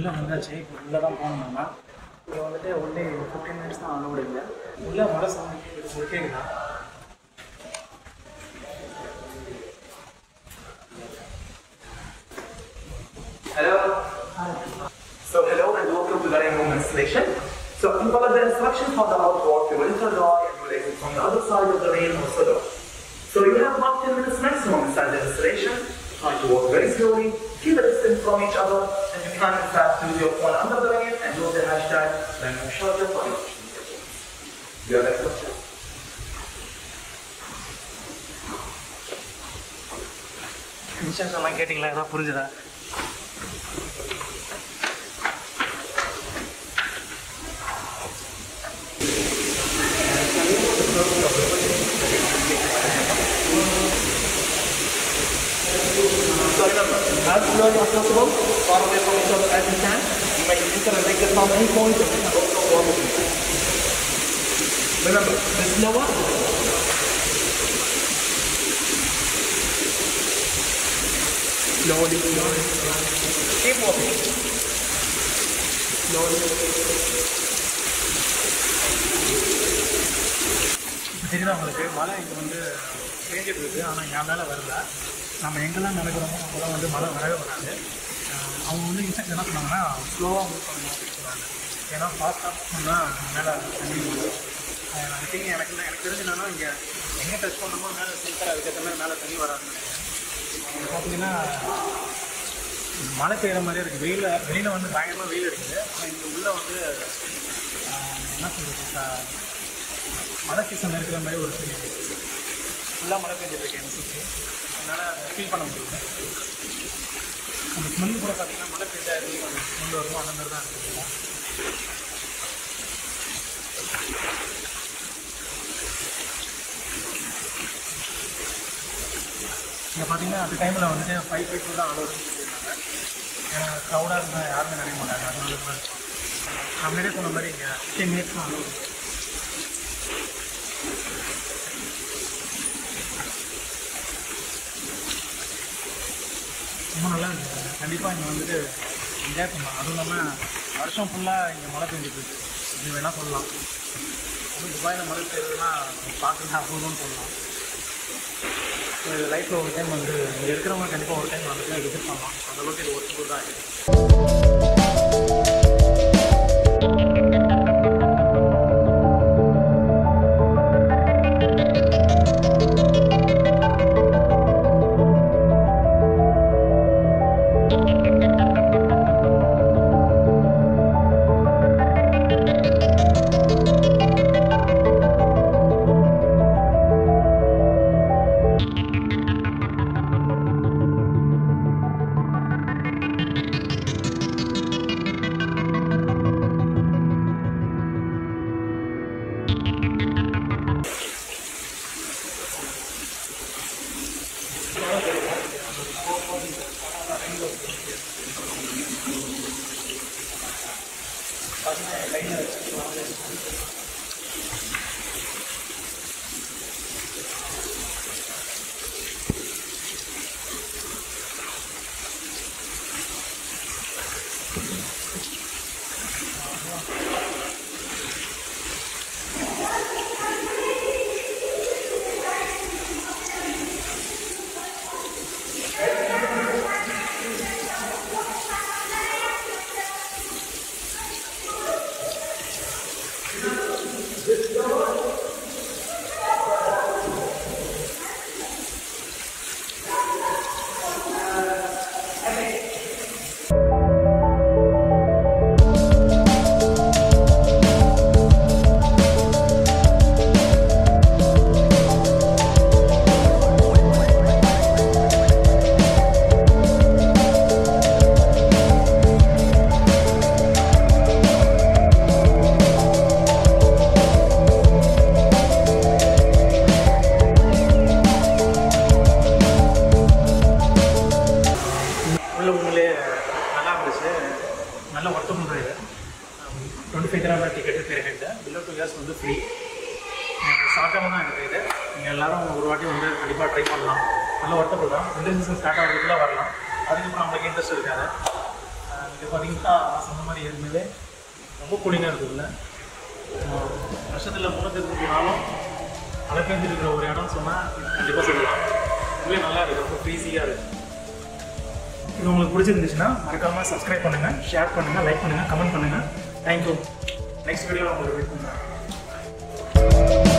உள்ளே வந்தாச்சு இப்போ உள்ளே தான் போகணும் நம்ம இங்கே வந்துட்டு உள்ளே ஃபிஃப்டீன் மினிட்ஸ் தான் அலோடு இல்லை உள்ளே மழை சவுண்ட் கேட்குது கேட்குதா Hello. So hello and welcome to the Rainbow installation. So you follow the instructions for the outwalk, you will enter the door and you will exit from the other side of the rain also door. So you have about 10 minutes maximum inside the installation. Try to walk very slowly, keep a distance from each other, and you can in fact use your phone under the rain and use the hashtag Rainbow Shelter for your Do you have any questions? Instruction எல்லாம் கேட்டிங்களா ஏதாவது புரிஞ்சுதா So remember, as slowly as possible, far away from each other as you can. You may enter and exit from any point, and you can also walk with it. Remember, the slower, slowly, keep walking. Slowly. தெரியுதா உங்களுக்கு மழை இங்கே வந்து பேஞ்சிட்டு இருக்கு ஆனால் என் மேலே வரல நம்ம எங்கெல்லாம் நடக்கிறோமோ அங்கெல்லாம் வந்து மழை வரவே வராது அஹ் அவங்க வந்து இன்ஸ்ட்ரக்ஷன் என்ன சொன்னாங்கன்னா ஸ்லோவாக மூவ் பண்ணணும் அப்படின்னு சொன்னாங்க ஏன்னா ஃபாஸ்ட்டாக பண்ணால் மேலே தண்ணி வரும் ஐ திங்க் எனக்கு எனக்கு தெரிஞ்சு என்னன்னா இங்கே எங்கே டச் பண்ணணுமோ மேலே சீக்கிரம் அதுக்கேற்ற மாதிரி மேலே தண்ணி வராதுன்னு நினைக்கிறேன் இங்க பார்த்தீங்கன்னா மழை பெய்கிற மாதிரியே இருக்குது வெயில் வெளியில் வந்து பயங்கரமாக வெயில் அடிக்குது ஆனால் இங்கே உள்ளே வந்து அஹ், என்ன சொல்கிறது மழை சீசன் இருக்கிற மாதிரி ஒரு ஃபீல் ஃபுல்லாக மழை பெஞ்சிட்டு இருக்கு எனக்கு சுற்றி அதனால் ஃபீல் பண்ண முடியல அந்த ஸ்மெல் கூட பார்த்தீங்கன்னா மழை பெஞ்சா எப்படி ஸ்மெல் வருமோ அந்த மாதிரி தான் இருக்குது இங்கே பார்த்தீங்கன்னா அந்த டைமில் வந்துட்டு ஃபைவ் பீப்புள் தான் அலோடு சொல்லியிருந்தாங்க ஏன்னா க்ரௌடாக இருந்தால் யாருமே நினைக்க மாட்டாங்க அதனால தான் நான் முன்னாடியே சொன்ன மாதிரி இங்கே ஃபிஃப்டீன் மினிட்ஸ் தான் அலோடு ரொம்ப நல்லா இருந்துச்சு கண்டிப்பாக இங்கே வந்துட்டு என்ஜாய் பண்ணலாம் அதுவும் இல்லாமல் வருஷம் ஃபுல்லாக இங்கே மழை பெஞ்சிட்டு இருக்கு இது வேணால் சொல்லலாம் அதுவும் துபாயில் மழை பெய்யுதுன்னா பார்க்கலாம் அபூர்வம்னு சொல்லலாம் ஸோ இது லைஃப்பில் ஒரு டைம் வந்து இங்கே இருக்கிறவங்க கண்டிப்பாக ஒரு டைம் வந்துட்டு விசிட் பண்ணலாம் அந்த அளவுக்கு இது ஒர்க்கு தான் இருக்குது உள்ள உண்மையிலே நல்லா இருந்துச்சு நல்ல ஒர்த்து பண்ணுற இது டுவெண்ட்டி ஃபைவ் கிராம் டிக்கெட்டு பெரிய ஹெட்டு பிலோ டூ இயர்ஸ் வந்து ஃப்ரீ ஷார்ட்டாக தான் எனக்கு இது நீங்கள் எல்லாரும் ஒரு வாட்டி வந்து கண்டிப்பாக ட்ரை பண்ணலாம் நல்ல ஒர்த்தபுள் தான் விண்டர் சீசன் ஸ்டார்ட் ஆகிறதுக்குள்ள வரலாம் அதுக்கப்புறம் அவங்களுக்கு இன்ட்ரெஸ்ட் இருக்காது இது பார்த்தீங்கன்னா நான் சொன்ன மாதிரி ஏற்கனவே ரொம்ப கூலிங்காக இருக்குதுல்ல வருஷத்தில் முன்னூற்றி இருபத்தி நாளும் மழை பெஞ்சிருக்கிற ஒரு இடம் சொன்னால் கண்டிப்பாக சொல்லலாம் இதுவே நல்லா இருக்குது ரொம்ப ஃப்ரீஸியாக இருக்குது இது உங்களுக்கு பிடிச்சிருந்துச்சுன்னா மறக்காமல் சப்ஸ்கிரைப் பண்ணுங்கள் ஷேர் பண்ணுங்கள் லைக் பண்ணுங்கள் கமெண்ட் பண்ணுங்கள் தேங்க்யூ நெக்ஸ்ட் வீடியோவில் உங்களுக்கு வெயிட் பண்ணுறேன்